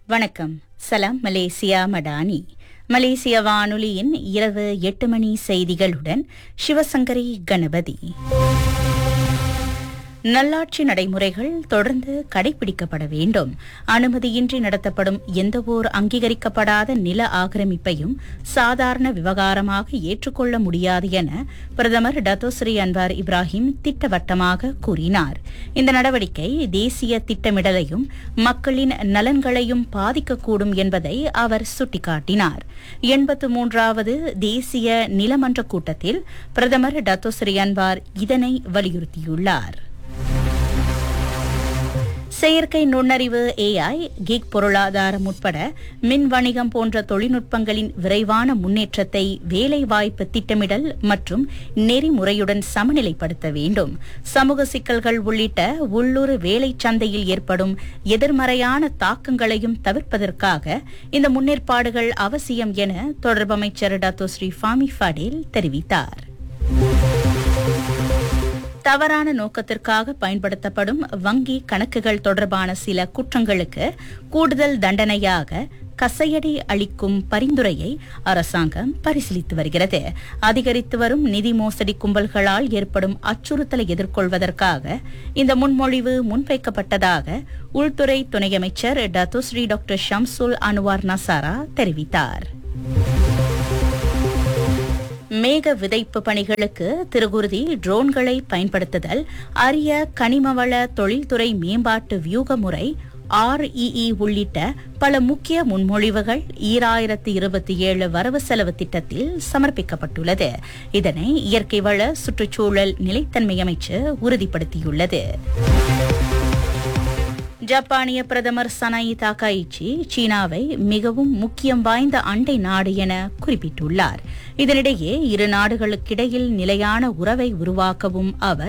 வணக்கம் சலாம் மலேசியா மடானி மலேசிய வானொலியின் இரவு எட்டு மணி செய்திகளுடன் சிவசங்கரி கணபதி நல்லாட்சி நடைமுறைகள் தொடர்ந்து கடைபிடிக்கப்பட வேண்டும் அனுமதியின்றி நடத்தப்படும் எந்தவோர் அங்கீகரிக்கப்படாத நில ஆக்கிரமிப்பையும் சாதாரண விவகாரமாக ஏற்றுக்கொள்ள முடியாது என பிரதமர் டத்தோஸ்ரீ அன்வார் இப்ராஹிம் திட்டவட்டமாக கூறினார் இந்த நடவடிக்கை தேசிய திட்டமிடலையும் மக்களின் நலன்களையும் பாதிக்கக்கூடும் என்பதை அவர் சுட்டிக்காட்டினார் எண்பத்து மூன்றாவது தேசிய நிலமன்ற கூட்டத்தில் பிரதமர் டத்தோஸ்ரீ அன்வார் இதனை வலியுறுத்தியுள்ளார் செயற்கை நுண்ணறிவு ஏஐ கிக் பொருளாதாரம் உட்பட மின் வணிகம் போன்ற தொழில்நுட்பங்களின் விரைவான முன்னேற்றத்தை வேலைவாய்ப்பு திட்டமிடல் மற்றும் நெறிமுறையுடன் சமநிலைப்படுத்த வேண்டும் சமூக சிக்கல்கள் உள்ளிட்ட உள்ளூர் வேலை சந்தையில் ஏற்படும் எதிர்மறையான தாக்கங்களையும் தவிர்ப்பதற்காக இந்த முன்னேற்பாடுகள் அவசியம் என தொடர்பு அமைச்சர் டாக்டர் ஸ்ரீ ஃபாமி ஃபடேல் தெரிவித்தார் தவறான நோக்கத்திற்காக பயன்படுத்தப்படும் வங்கி கணக்குகள் தொடர்பான சில குற்றங்களுக்கு கூடுதல் தண்டனையாக கசையடி அளிக்கும் பரிந்துரையை அரசாங்கம் பரிசீலித்து வருகிறது அதிகரித்து வரும் நிதி மோசடி கும்பல்களால் ஏற்படும் அச்சுறுத்தலை எதிர்கொள்வதற்காக இந்த முன்மொழிவு முன்வைக்கப்பட்டதாக உள்துறை துணை அமைச்சர் Datuk Seri doctor Shamsul Anwar Nasarah தெரிவித்தார் மேக விதைப்பு பணிகளுக்கு திருகுருதி ட்ரோன்களை பயன்படுத்துதல் அரிய கனிமவள தொழில்துறை மேம்பாட்டு வியூக முறை ஆர்இஇ உள்ளிட்ட பல முக்கிய முன்மொழிவுகள் ஈராயிரத்து இருபத்தி ஏழு வரவு செலவு திட்டத்தில் சமர்ப்பிக்கப்பட்டுள்ளது இதனை இயற்கை வள சுற்றுச்சூழல் நிலைத்தன்மை அமைச்சு உறுதிப்படுத்தியுள்ளது ஜப்பானிய பிரதமர் சனாயி தாக்காயிச்சி சீனாவை மிகவும் முக்கியம் வாய்ந்த அண்டை நாடு என குறிப்பிட்டுள்ளார் இதனிடையே இரு நாடுகளுக்கிடையில் நிலையான உறவை உருவாக்கவும் அவர்